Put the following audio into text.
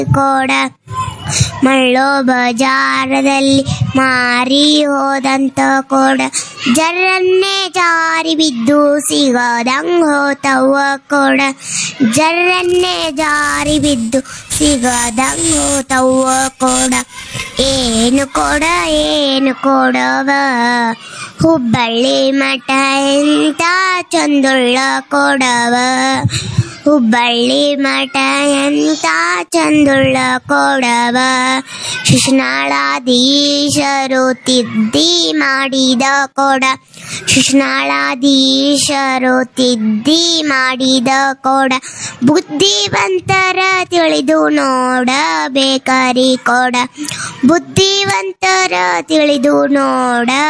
ಕೋಡ ಮಳ್ಳೋ ಬಜಾರದಲ್ಲಿ ಮಾರಿ ಹೋದಂತ ಕೋಡ ಜರ್ರನ್ನೇ ಜಾರಿ ಬಿದ್ದು ಸಿಗದಂಗ್ ಹೋತವ್ವ ಕೋಡ ಜರ್ರನ್ನೇ ಜಾರಿ ಬಿದ್ದು ಸಿಗದಂಗ್ ಹೋತವ್ವ ಕೋಡ ಏನು ಕೋಡ ಏನು ಕೋಡವ ಹುಬ್ಬಳ್ಳಿ ಮಠ ಎಂತ ಚಂದುಳ್ಳ ಕೋಡವ ಹುಬ್ಬಳ್ಳಿ ಮಠ ಎಂತ ಚಂದುಳ್ಳ ಕೊಡವ ಶಿಶುನಾಳಾಧೀಶರು ತಿದ್ದಿ ಮಾಡಿದ ಕೊಡ ಶಿಶುನಾಳಾಧೀಶರು ತಿದ್ದಿ ಮಾಡಿದ ಕೊಡ ಬುದ್ಧಿವಂತರ ತಿಳಿದು ನೋಡಬೇಕರಿ ಕೊಡ ಬುದ್ಧಿವಂತರ ತಿಳಿದು ನೋಡ